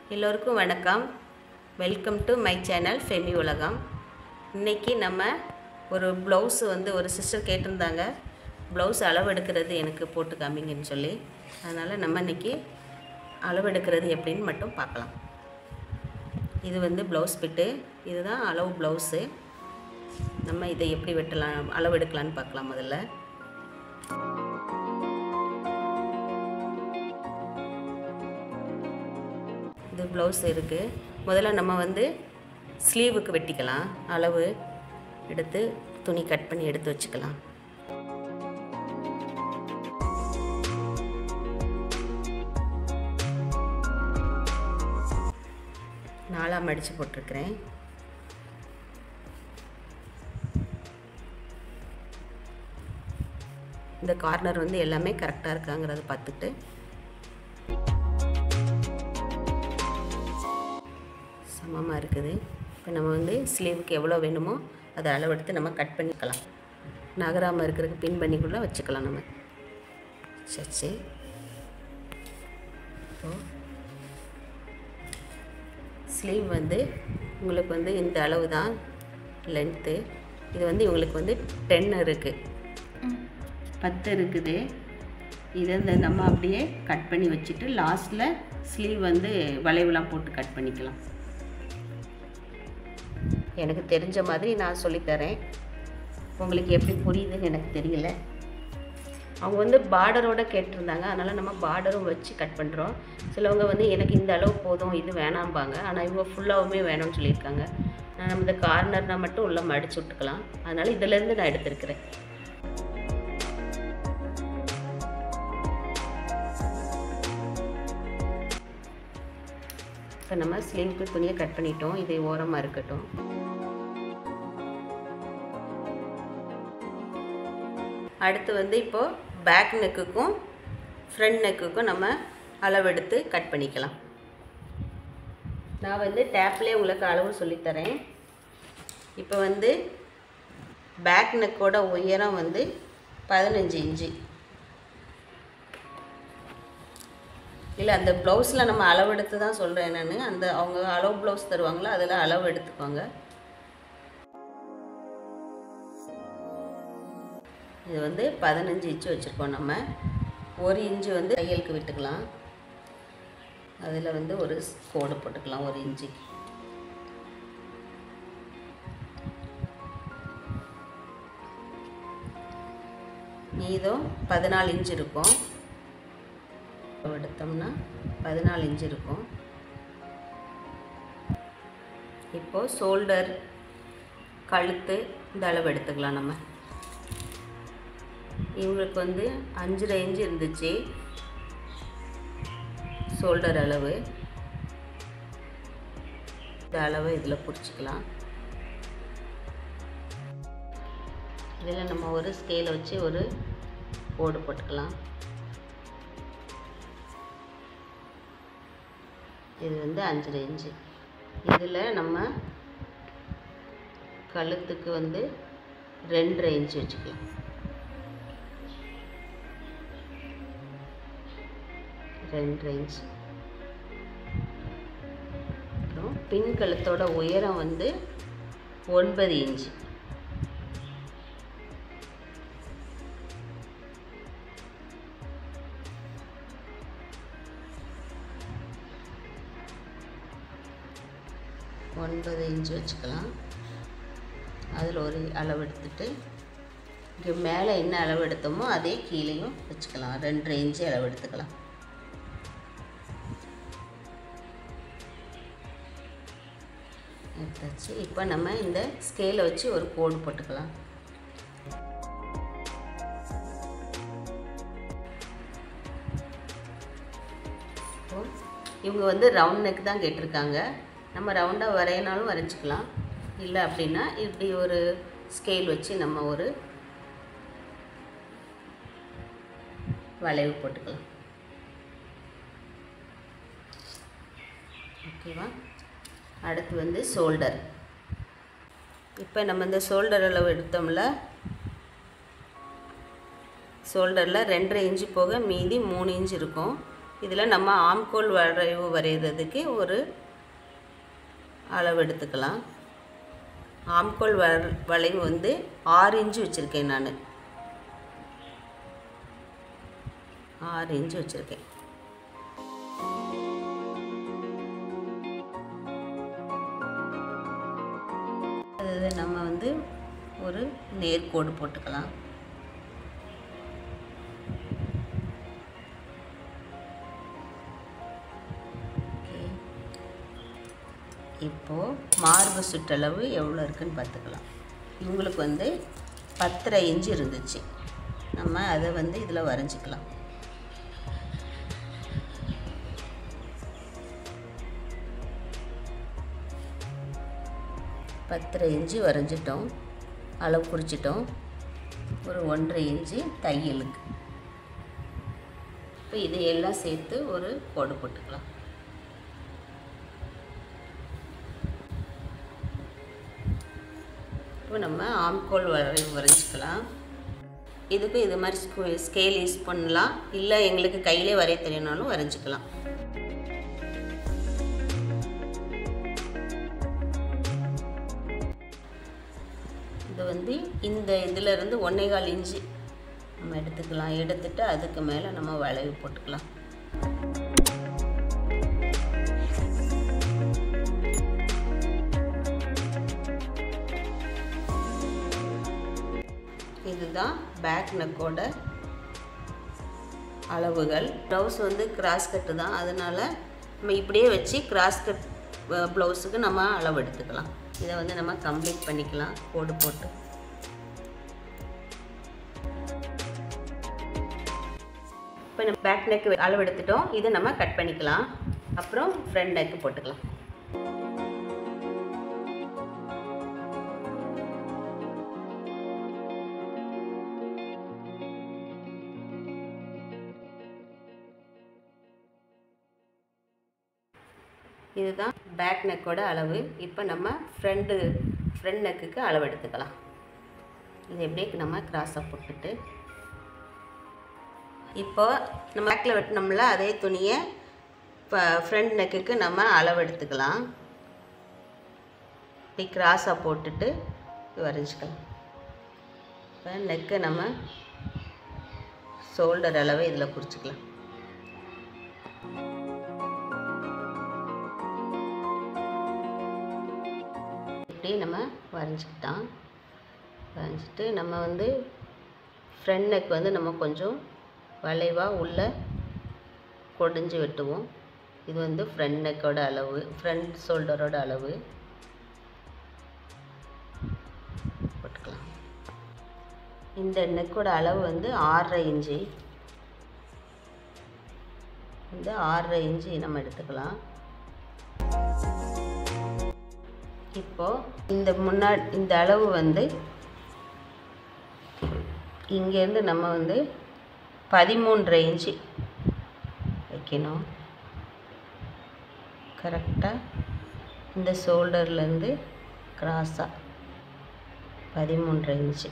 எல்லோருக்கும் வணக்கம் welcome to my channel ஃபெமி உலகம் இன்றைக்கி நம்ம ஒரு ப்ளவுஸ் வந்து ஒரு சிஸ்டர் கேட்டிருந்தாங்க ப்ளவுஸ் அளவெடுக்கிறது எனக்கு போட்டு காமிங்கன்னு சொல்லி அதனால் நம்ம இன்றைக்கி அளவெடுக்கிறது எப்படின்னு மட்டும் பார்க்கலாம் இது வந்து ப்ளவுஸ் பிட்டு இதுதான் அளவு ப்ளவுஸு நம்ம இதை எப்படி வெட்டலாம் அளவெடுக்கலான்னு பார்க்கலாம் முதல்ல இது ப்ளவுஸ் இருக்குது முதல்ல நம்ம வந்து ஸ்லீவுக்கு வெட்டிக்கலாம் அளவு எடுத்து துணி கட் பண்ணி எடுத்து வச்சுக்கலாம் நாலாக மடித்து போட்டிருக்கிறேன் இந்த கார்னர் வந்து எல்லாமே கரெக்டாக இருக்காங்கிறத பார்த்துட்டு சமமாக இருக்குது இப்போ நம்ம வந்து ஸ்லீவுக்கு எவ்வளோ வேணுமோ அதை அளவெடுத்து நம்ம கட் பண்ணிக்கலாம் நகராமல் இருக்கிறதுக்கு பின் பண்ணிக்குள்ளே வச்சுக்கலாம் நம்ம சரி இப்போ ஸ்லீவ் வந்து உங்களுக்கு வந்து இந்த அளவு தான் லென்த்து இது வந்து இவங்களுக்கு வந்து டென் இருக்குது பத்து இருக்குது இதை இந்த நம்ம அப்படியே கட் பண்ணி வச்சுட்டு லாஸ்ட்டில் ஸ்லீவ் வந்து வளைவுலாம் போட்டு கட் பண்ணிக்கலாம் எனக்கு தெரிஞ்ச மாதிரி நான் சொல்லித்தரேன் உங்களுக்கு எப்படி புரியுதுன்னு எனக்கு தெரியல அவங்க வந்து பார்டரோட கேட்டிருந்தாங்க அதனால் நம்ம பார்டரும் வச்சு கட் பண்ணுறோம் சிலவங்க வந்து எனக்கு இந்த அளவு போதும் இது வேணாம்பாங்க ஆனால் இவங்க ஃபுல்லாகவுமே வேணும்னு சொல்லியிருக்காங்க நான் நம்ம இந்த கார்னர்னால் மட்டும் உள்ளே மடிச்சு விட்டுக்கலாம் அதனால் இதிலேருந்து நான் எடுத்திருக்கிறேன் இப்போ நம்ம ஸ்லீவுக்கு துணியை கட் பண்ணிட்டோம் இது ஓரமாக இருக்கட்டும் அடுத்து வந்து இப்போது பேக் நெக்குக்கும் ஃப்ரண்ட் நெக்குக்கும் நம்ம அளவெடுத்து கட் பண்ணிக்கலாம் நான் வந்து டேப்லேயே உங்களுக்கு அளவு சொல்லித்தரேன் இப்போ வந்து பேக் நெக்கோட உயரம் வந்து பதினஞ்சு இன்ச்சு இல்லை அந்த ப்ளவுஸில் நம்ம அளவெடுத்து தான் சொல்கிறேன் நான் அந்த அவங்க அளவு ப்ளவுஸ் தருவாங்களோ அதில் அளவு எடுத்துக்கோங்க இது வந்து பதினஞ்சு இன்ச்சு வச்சுருக்கோம் நம்ம ஒரு இன்ச்சு வந்து தையலுக்கு விட்டுக்கலாம் அதில் வந்து ஒரு கோடு போட்டுக்கலாம் ஒரு இன்ச்சுக்கு மீதம் பதினாலு இன்ச்சு இருக்கும் எடுத்தோம்னா பதினாலு இன்ச்சு இருக்கும் இப்போது ஷோல்டர் கழுத்து இந்த அளவு எடுத்துக்கலாம் நம்ம இவங்களுக்கு வந்து அஞ்சரை இன்ச்சு இருந்துச்சு ஷோல்டர் அளவு இந்த அளவை இதில் பிடிச்சிக்கலாம் இதில் நம்ம ஒரு ஸ்கேலை வச்சு ஒரு கோடு போட்டுக்கலாம் இது வந்து அஞ்சரை இன்ச்சு இதில் நம்ம கழுத்துக்கு வந்து ரெண்டரை இன்ச்சு வச்சுக்கலாம் ரெண்டரை இன்ச் அப்புறம் பின் கழுத்தோட உயரம் வந்து ஒன்பது இன்ச்சு ஒன்பது இன்ச்சு வச்சுக்கலாம் அதில் ஒரு அளவு எடுத்துட்டு இங்கே மேலே என்ன அளவு எடுத்தோமோ அதே கீழேயும் வச்சுக்கலாம் ரெண்டரை இன்ச்சு அளவு எடுத்துக்கலாம் எடுத்தாச்சு இப்போ நம்ம இந்த ஸ்கேலை வச்சு ஒரு கோடு போட்டுக்கலாம் இவங்க வந்து ரவுண்ட் நெக் தான் கேட்டிருக்காங்க நம்ம ரவுண்டாக வரையினாலும் வரைஞ்சிக்கலாம் இல்லை அப்படின்னா இப்படி ஒரு ஸ்கேல் வச்சு நம்ம ஒரு வளைவு போட்டுக்கலாம் ஓகேவா அடுத்து வந்து ஷோல்டர் இப்போ நம்ம இந்த ஷோல்டர் அளவு எடுத்தோம்ல ஷோல்டரில் ரெண்டரை இன்ச்சு போக மீதி மூணு இன்ச் இருக்கும் இதில் நம்ம ஆம்கோல் வரைவு வரைகிறதுக்கு ஒரு அளவு எடுத்துக்கலாம் ஆம்கோல் வ வளைவு வந்து ஆறு இன்ச்சு வச்சுருக்கேன் நான் ஆறு இன்ச்சு வச்சுருக்கேன் அது நம்ம வந்து ஒரு நேர்கோடு போட்டுக்கலாம் ஓகே இப்போது மார்பு சுற்றளவு எவ்வளோ இருக்குன்னு பார்த்துக்கலாம் இவங்களுக்கு வந்து பத்தரை இன்ச்சு இருந்துச்சு நம்ம அதை வந்து இதில் வரைஞ்சிக்கலாம் பத்தரை இன்ச்சு வரைஞ்சிட்டோம் அளவு குறிச்சிட்டோம் ஒரு ஒன்றரை இன்ச்சு தையலுக்கு இப்போ இதையெல்லாம் சேர்த்து ஒரு கோடு போட்டுக்கலாம் இப்போ நம்ம ஆம்கோல் வரை வரைஞ்சிக்கலாம் இதுக்கும் இது மாதிரி ஸ்கூ ஸ்கேல் யூஸ் பண்ணலாம் இல்லை எங்களுக்கு கையிலே வரைய தெரியணும்னாலும் வரைஞ்சிக்கலாம் இது வந்து இந்த இதில் இருந்து ஒன்றே கால் இன்ச்சு நம்ம எடுத்துக்கலாம் எடுத்துட்டு அதுக்கு மேலே நம்ம வளைவு போட்டுக்கலாம் இதுதான் பேக் நெக்கோட அளவுகள் ப்ளவுஸ் வந்து கிராஸ் கட்டு தான் அதனால் நம்ம இப்படியே வச்சு கிராஸ் கட் ப்ளவுஸுக்கு நம்ம அளவு எடுத்துக்கலாம் இதை வந்து நம்ம கம்ப்ளீட் பண்ணிக்கலாம் கோடு போட்டு இப்போ நம்ம பேக் நெக் அளவு எடுத்துட்டோம் இதை நம்ம கட் பண்ணிக்கலாம் அப்புறம் ஃப்ரண்ட் நெக்கு போட்டுக்கலாம் இதுதான் பேக் நெக்கோட அளவு இப்போ நம்ம ஃப்ரண்ட்டு ஃப்ரண்ட் நெக்குக்கு அளவு எடுத்துக்கலாம் இது எப்படியே நம்ம கிராஸாக போட்டுட்டு இப்போ நம்ம பேக்கில் வெட்டினோம்ல அதே துணியை இப்போ ஃப்ரண்ட் நெக்குக்கு நம்ம அளவு எடுத்துக்கலாம் இப்படி கிராஸாக போட்டுட்டு வரைஞ்சிக்கலாம் இப்போ நெக்கை நம்ம ஷோல்டர் அளவை இதில் குறிச்சிக்கலாம் இப்படி நம்ம வரைஞ்சிக்கிட்டான் வரைஞ்சிட்டு நம்ம வந்து ஃப்ரண்ட் நெக் வந்து நம்ம கொஞ்சம் வளைவாக உள்ள கொடிஞ்சு வெட்டுவோம் இது வந்து ஃப்ரண்ட் நெக்கோட அளவு ஃப்ரண்ட் ஷோல்டரோட அளவு போட்டுக்கலாம் இந்த நெக்கோட அளவு வந்து ஆறரை இன்ச்சு வந்து ஆறரை இன்ச்சு நம்ம எடுத்துக்கலாம் இப்போது இந்த முன்னாடி இந்த அளவு வந்து இங்கேருந்து நம்ம வந்து பதிமூன்றரை இன்ச்சு வைக்கணும் கரெக்டாக இந்த ஷோல்டர்லேருந்து கிராஸாக பதிமூன்றரை இன்ச்சு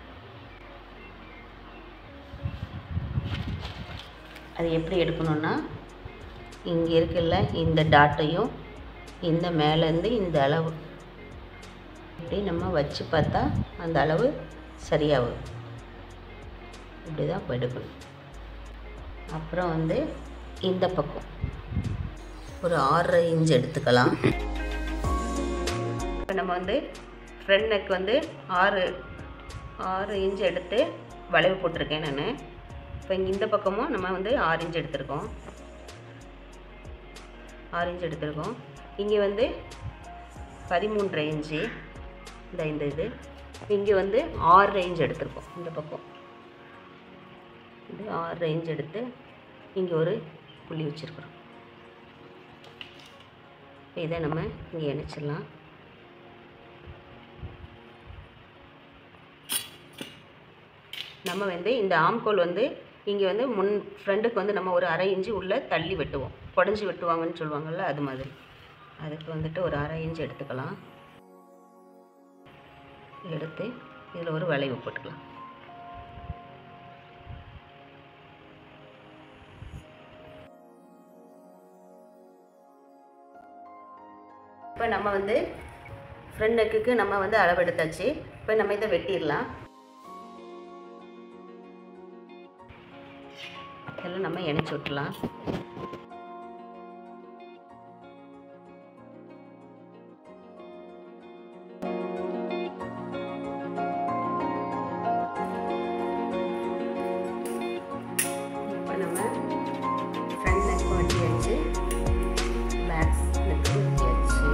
அது எப்படி எடுக்கணும்னா இங்கே இருக்குல்ல இந்த டாட்டையும் இந்த மேலேருந்து இந்த அளவு இப்படி நம்ம வச்சு பார்த்தா அந்த அளவு சரியாகும் இப்படி தான் எடுக்கணும் அப்புறம் வந்து இந்த பக்கம் ஒரு ஆறரை இன்ச் எடுத்துக்கலாம் இப்போ நம்ம வந்து ஃப்ரண்ட் நெக் வந்து ஆறு ஆறு இன்ச் எடுத்து வளைவு போட்டிருக்கேன் நான் இப்போ இங்கே இந்த பக்கமும் நம்ம வந்து ஆறு இன்ச் எடுத்திருக்கோம் ஆறு இன்ச் எடுத்திருக்கோம் இங்கே வந்து பதிமூன்றரை இன்ச்சு இந்த இந்த இது இங்கே வந்து ஆறு ரேஞ்ச் எடுத்திருக்கோம் இந்த பக்கம் இது ஆறு ரேஞ்ச் எடுத்து இங்கே ஒரு புள்ளி வச்சுருக்குறோம் இதை நம்ம இங்கே இணைச்சிடலாம் நம்ம வந்து இந்த ஆம்கோல் வந்து இங்கே வந்து முன் ஃப்ரண்ட்டுக்கு வந்து நம்ம ஒரு அரை இன்ச்சு உள்ளே தள்ளி வெட்டுவோம் குடஞ்சி வெட்டுவாங்கன்னு சொல்லுவாங்கள்ல அது மாதிரி அதுக்கு வந்துட்டு ஒரு அரை இன்ச் எடுத்துக்கலாம் எடுத்து இதில் ஒரு வளைவு போட்டுக்கலாம் இப்போ நம்ம வந்து ஃப்ரண்ட் நெக்குக்கு நம்ம வந்து அளவு எடுத்தாச்சு இப்போ நம்ம இதை வெட்டிடலாம் இதெல்லாம் நம்ம இணைச்சி விட்டுலாம் இப்போ நம்ம ஃப்ரண்ட் நெக் வெட்டியாச்சு பேக் நெக் வெட்டியாச்சு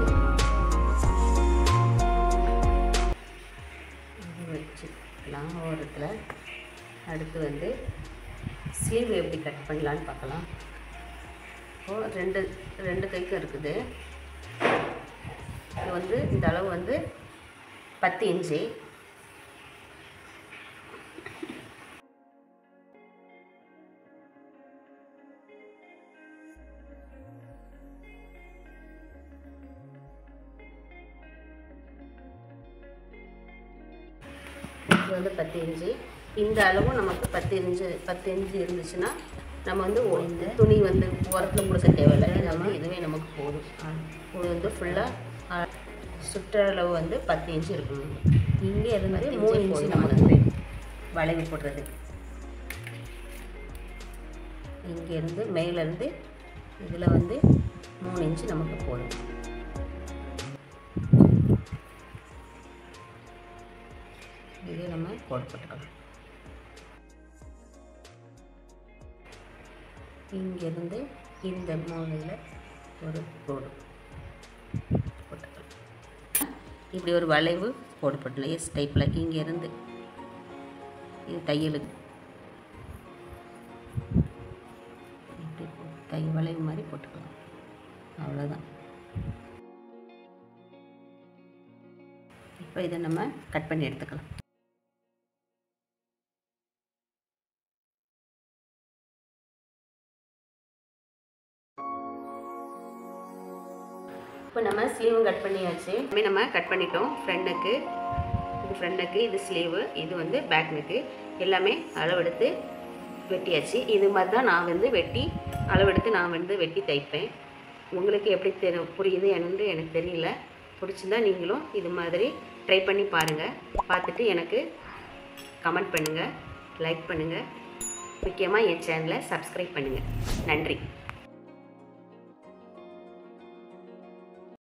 இது வச்சுக்கலாம் ஓரத்தில் அடுத்து வந்து ஸ்லீவ் எப்படி கட் பண்ணலான்னு பார்க்கலாம் இப்போது ரெண்டு ரெண்டு கைக்கும் இருக்குது இது வந்து இந்த அளவு வந்து பத்து இன்ச்சு இது வந்து பத்து இன்ச்சு இந்த அளவும் நமக்கு பத்து இன்ச்சு பத்து இன்ச்சு இருந்துச்சுன்னா நம்ம வந்து ஒ- இந்த துணி வந்து உரத்தில் முழுக்க தேவையில்லை இது நம்ம இதுவே நமக்கு போதும் இது வந்து ஃபுல்லாக சுற்றளவு வந்து பத்து இன்ச்சு இருக்கணும் இங்கே இருந்து மூணு இன்ச்சு நமக்கு வளைவு போடுறது இங்கேருந்து மேலேருந்து இதில் வந்து மூணு இன்ச்சு நமக்கு போதும் இது நம்ம கோடு போட்டுக்கலாம் இங்கேருந்து இந்த மூலையில் ஒரு கோடு போட்டுக்கலாம் இப்படி ஒரு வளைவு கோடு போட்டலாம் எஸ் டைப்பில் இங்கேருந்து இது தையலுக்கு இப்படி போ- தை வளைவு மாதிரி போட்டுக்கலாம் அவ்வளோதான் இப்போ இதை நம்ம கட் பண்ணி எடுத்துக்கலாம் இப்போ நம்ம ஸ்லீவும் கட் பண்ணியாச்சு இப்போ நம்ம கட் பண்ணிட்டோம் ஃப்ரண்ட் நெக்கு இது ஃப்ரண்ட் நெக்கு இது ஸ்லீவு இது வந்து பேக் நெக்கு எல்லாமே அளவெடுத்து வெட்டியாச்சு இது மாதிரி தான் நான் வந்து வெட்டி அளவெடுத்து நான் வந்து வெட்டி தைப்பேன் உங்களுக்கு எப்படி தெரி புரியுது என்று எனக்கு தெரியல பிடிச்சிருந்தா நீங்களும் இது மாதிரி ட்ரை பண்ணி பாருங்கள் பார்த்துட்டு எனக்கு கமெண்ட் பண்ணுங்கள் லைக் பண்ணுங்கள் முக்கியமாக என் சேனலை சப்ஸ்கிரைப் பண்ணுங்கள் நன்றி